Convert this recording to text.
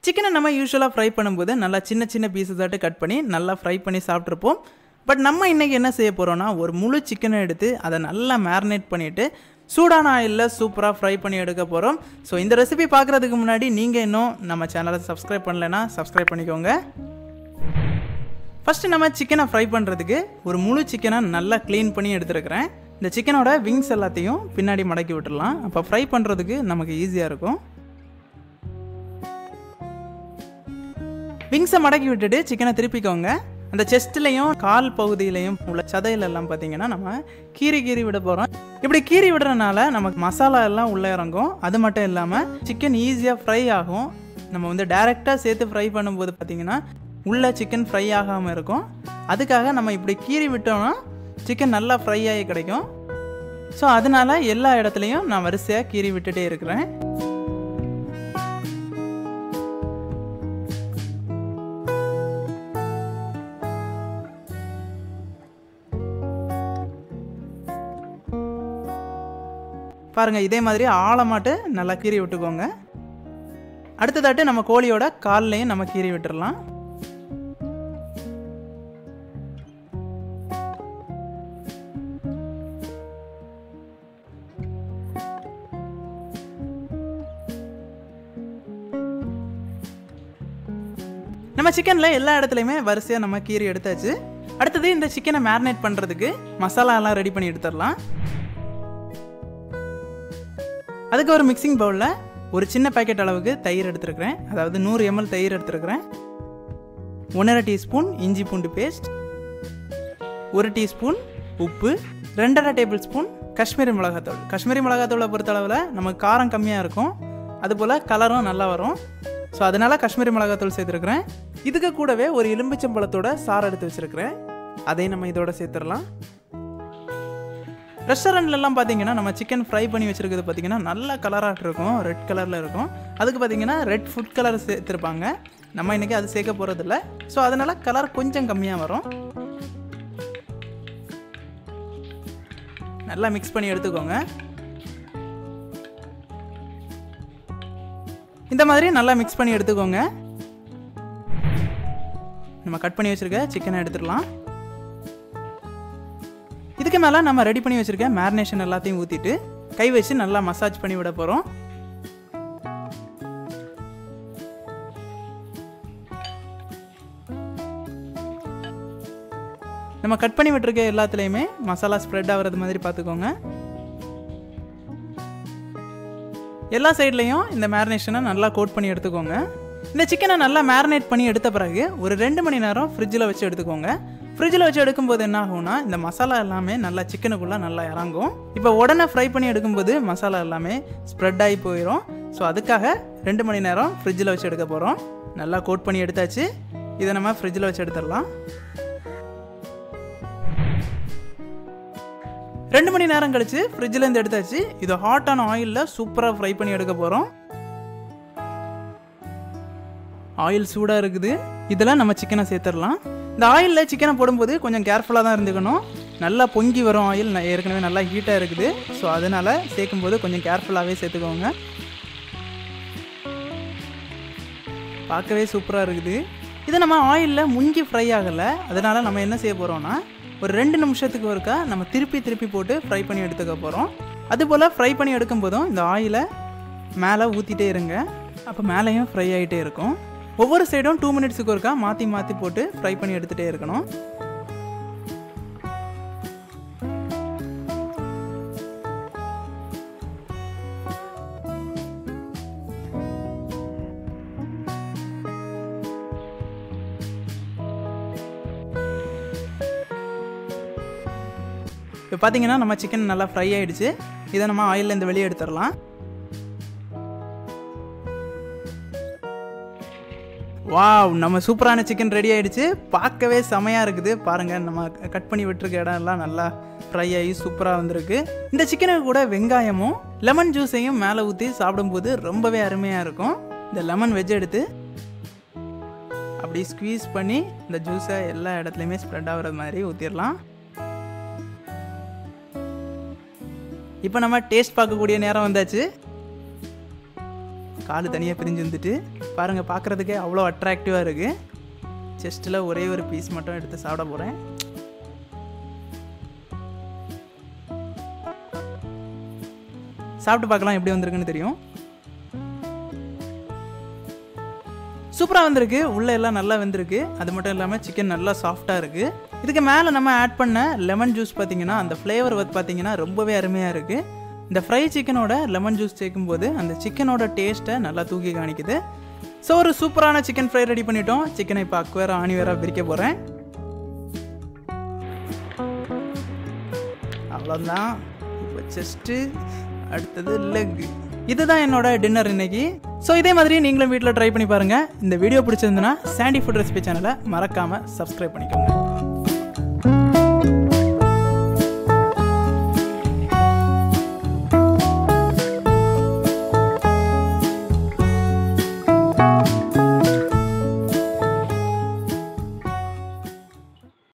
சிக்கனை நம்ம யூஸ்வலாக ஃப்ரை பண்ணும்போது நல்லா சின்ன சின்ன பீசஸாட்டு கட் பண்ணி நல்லா ஃப்ரை பண்ணி சாப்பிட்ருப்போம் பட் நம்ம இன்றைக்கி என்ன செய்ய போகிறோம்னா ஒரு முழு சிக்கனை எடுத்து அதை நல்லா மேரினேட் பண்ணிவிட்டு சூடான ஆயிலில் சூப்பராக ஃப்ரை பண்ணி எடுக்க போகிறோம் ஸோ இந்த ரெசிபி பார்க்குறதுக்கு முன்னாடி நீங்கள் இன்னும் நம்ம சேனலை சப்ஸ்கிரைப் பண்ணலைன்னா சப்ஸ்கிரைப் பண்ணிக்கோங்க ஃபஸ்ட்டு நம்ம சிக்கனை ஃப்ரை பண்ணுறதுக்கு ஒரு முழு சிக்கனை நல்லா க்ளீன் பண்ணி எடுத்துருக்கிறேன் இந்த சிக்கனோட விங்ஸ் எல்லாத்தையும் பின்னாடி மடக்கி விட்டுடலாம் அப்போ ஃப்ரை பண்ணுறதுக்கு நமக்கு ஈஸியாக இருக்கும் விங்ஸை மடக்கி விட்டுட்டு சிக்கனை திருப்பிக்கோங்க அந்த செஸ்ட்லேயும் கால் பகுதியிலையும் உள்ள சதையிலெல்லாம் பார்த்தீங்கன்னா நம்ம கீறி கீறி விட போகிறோம் இப்படி கீறி விடுறதுனால நமக்கு மசாலா எல்லாம் உள்ளே இறங்கும் அது மட்டும் இல்லாமல் சிக்கன் ஈஸியாக ஃப்ரை ஆகும் நம்ம வந்து டைரெக்டாக சேர்த்து ஃப்ரை பண்ணும்போது பார்த்தீங்கன்னா உள்ள சிக்கன் ஃப்ரை ஆகாமல் இருக்கும் அதுக்காக நம்ம இப்படி கீறி விட்டோம்னா சிக்கன் நல்லா ஃப்ரை ஆகி கிடைக்கும் ஸோ அதனால எல்லா இடத்துலையும் நான் வரிசையாக கீறி விட்டுட்டே இருக்கிறேன் பாருங்கள் இதே மாதிரி ஆழமாட்டு நல்லா கீறி விட்டுக்கோங்க அடுத்ததாட்டு நம்ம கோழியோட கால்லையும் நம்ம கீறி விட்டுறலாம் நம்ம சிக்கனில் எல்லா இடத்துலையுமே வரிசையாக நம்ம கீரி எடுத்தாச்சு அடுத்தது இந்த சிக்கனை மேரினேட் பண்ணுறதுக்கு மசாலா எல்லாம் ரெடி பண்ணி எடுத்துடலாம் அதுக்கு ஒரு மிக்சிங் பவுலில் ஒரு சின்ன பேக்கெட் அளவுக்கு தயிர் எடுத்துருக்கிறேன் அதாவது நூறு எம்எல் தயிர் எடுத்துருக்கிறேன் ஒன்றரை டீஸ்பூன் இஞ்சி பூண்டு பேஸ்ட் ஒரு டீஸ்பூன் உப்பு ரெண்டரை டேபிள் ஸ்பூன் காஷ்மீரி மிளகாத்தூள் காஷ்மீரி மிளகாத்தூளை பொறுத்தளவில் நமக்கு காரம் கம்மியாக இருக்கும் அதுபோல் கலரும் நல்லா வரும் ஸோ அதனால் காஷ்மீரி மிளகாத்தூள் சேர்த்துருக்குறேன் இதுக்கு கூடவே ஒரு எலும்பிச்சம்பழத்தோட சாறு எடுத்து வச்சுருக்கிறேன் அதையும் நம்ம இதோட சேர்த்துடலாம் ரெஸ்டாரண்ட்லலாம் பார்த்தீங்கன்னா நம்ம சிக்கன் ஃப்ரை பண்ணி வச்சுருக்கிறது பார்த்தீங்கன்னா நல்ல கலராக இருக்கும் ரெட் கலரில் இருக்கும் அதுக்கு பார்த்தீங்கன்னா ரெட் ஃபுட் கலர் சேர்த்துருப்பாங்க நம்ம இன்றைக்கி அது சேர்க்க போகிறதில்ல ஸோ அதனால் கலர் கொஞ்சம் கம்மியாக வரும் நல்லா மிக்ஸ் பண்ணி எடுத்துக்கோங்க இந்த மாதிரி நல்லா மிக்ஸ் பண்ணி எடுத்துக்கோங்க நம்ம கட் பண்ணி வச்சுருக்க சிக்கனை எடுத்துடலாம் இதுக்கு மேலே நம்ம ரெடி பண்ணி வச்சுருக்க மேரினேஷன் எல்லாத்தையும் ஊற்றிட்டு கை வச்சு நல்லா மசாஜ் பண்ணி விட போகிறோம் நம்ம கட் பண்ணி விட்டுருக்க எல்லாத்துலேயுமே மசாலா ஸ்ப்ரெட் ஆகிறது மாதிரி பார்த்துக்கோங்க எல்லா சைட்லேயும் இந்த மேரினேஷனை நல்லா கோட் பண்ணி எடுத்துக்கோங்க இந்த சிக்கனை நல்லா மேரினேட் பண்ணி எடுத்த பிறகு ஒரு ரெண்டு மணி நேரம் ஃப்ரிட்ஜில் வச்சு எடுத்துக்கோங்க ஃப்ரிட்ஜில் வச்சு எடுக்கும்போது என்ன ஆகும்னா இந்த மசாலா எல்லாமே நல்லா சிக்கனுக்குள்ளே நல்லா இறங்கும் இப்போ உடனே ஃப்ரை பண்ணி எடுக்கும்போது மசாலா எல்லாமே ஸ்ப்ரெட் ஆகி போயிடும் ஸோ அதுக்காக ரெண்டு மணி நேரம் ஃப்ரிட்ஜில் வச்சு எடுக்க போகிறோம் நல்லா கோட் பண்ணி எடுத்தாச்சு இதை நம்ம ஃப்ரிட்ஜில் வச்சு எடுத்துடலாம் ரெண்டு மணி நேரம் கழிச்சு ஃப்ரிட்ஜிலேருந்து எடுத்தாச்சு இது ஹாட்டான ஆயிலில் சூப்பராக ஃப்ரை பண்ணி எடுக்க போகிறோம் ஆயில் சூடாக இருக்குது இதில் நம்ம சிக்கனை சேர்த்துடலாம் இந்த ஆயிலில் சிக்கனை போடும்போது கொஞ்சம் கேர்ஃபுல்லாக தான் இருந்துக்கணும் நல்லா பொங்கி வரும் ஆயில் ஏற்கனவே நல்லா ஹீட்டாக இருக்குது ஸோ அதனால் சேர்க்கும்போது கொஞ்சம் கேர்ஃபுல்லாகவே சேர்த்துக்கோங்க பார்க்கவே சூப்பராக இருக்குது இது நம்ம ஆயிலில் முங்கி ஃப்ரை ஆகலை அதனால் நம்ம என்ன செய்ய போகிறோம்னா ஒரு ரெண்டு நிமிஷத்துக்கு ஒருக்கா நம்ம திருப்பி திருப்பி போட்டு ஃப்ரை பண்ணி எடுத்துக்க போகிறோம் அதுபோல் ஃப்ரை பண்ணி எடுக்கும்போதும் இந்த ஆயிலை மேலே ஊற்றிட்டே இருங்க அப்போ மேலேயும் ஃப்ரை ஆகிட்டே இருக்கும் ஒவ்வொரு சைடும் டூ மினிட்ஸுக்கு ஒருக்கா மாற்றி மாற்றி போட்டு ஃப்ரை பண்ணி எடுத்துகிட்டே இருக்கணும் இப்போ பார்த்தீங்கன்னா நம்ம சிக்கன் நல்லா ஃப்ரை ஆகிடுச்சு இதை நம்ம ஆயிலில் இந்த வெளியே எடுத்துடலாம் வாவ் நம்ம சூப்பரான சிக்கன் ரெடி ஆகிடுச்சு பார்க்கவே செமையாக இருக்குது பாருங்கள் நம்ம கட் பண்ணி விட்டுருக்க இடம் எல்லாம் நல்லா ஃப்ரை ஆகி சூப்பராக வந்திருக்கு இந்த சிக்கனுக்கு கூட வெங்காயமும் லெமன் ஜூஸையும் மேலே ஊற்றி சாப்பிடும்போது ரொம்பவே அருமையாக இருக்கும் இந்த லெமன் வெஜ் எடுத்து அப்படி ஸ்க்வீஸ் பண்ணி இந்த ஜூஸை எல்லா இடத்துலையுமே ஸ்ப்ரெட் ஆகிற மாதிரி ஊற்றிடலாம் இப்போ நம்ம டேஸ்ட் பார்க்கக்கூடிய நேரம் வந்தாச்சு கால் தனியாக பிரிஞ்சு வந்துட்டு பாருங்கள் பார்க்குறதுக்கே அவ்வளோ அட்ராக்டிவாக இருக்குது செஸ்ட்டில் ஒரே ஒரு பீஸ் மட்டும் எடுத்து சாப்பிட போகிறேன் சாப்பிட்டு பார்க்கலாம் எப்படி வந்திருக்குன்னு தெரியும் சூப்பராக வந்திருக்கு உள்ளே எல்லாம் நல்லா வெந்திருக்கு அது மட்டும் இல்லாமல் சிக்கன் நல்லா சாஃப்டாக இருக்குது இதுக்கு மேலே நம்ம ஆட் பண்ண லெமன் ஜூஸ் பார்த்தீங்கன்னா அந்த ஃப்ளேவர் வந்து பார்த்தீங்கன்னா ரொம்பவே அருமையாக இருக்குது இந்த ஃப்ரை சிக்கனோட லெமன் ஜூஸ் சேர்க்கும்போது அந்த சிக்கனோட டேஸ்ட்டை நல்லா தூக்கி காணிக்குது ஸோ ஒரு சூப்பரான சிக்கன் ஃப்ரை ரெடி பண்ணிட்டோம் சிக்கனை இப்போ அக்வேரா ஆணி வேற பிரிக்க போகிறேன் அவ்வளோதான் இப்போ செஸ்ட்டு அடுத்தது லெக் இதுதான் என்னோட டின்னர் இன்னைக்கு ஸோ இதே மாதிரி நீங்களும் வீட்டில் ட்ரை பண்ணி பாருங்கள் இந்த வீடியோ பிடிச்சிருந்துன்னா சாண்டி ஃபுட் ரெசிபி சேனலை மறக்காமல் சப்ஸ்கிரைப் பண்ணிக்கோங்க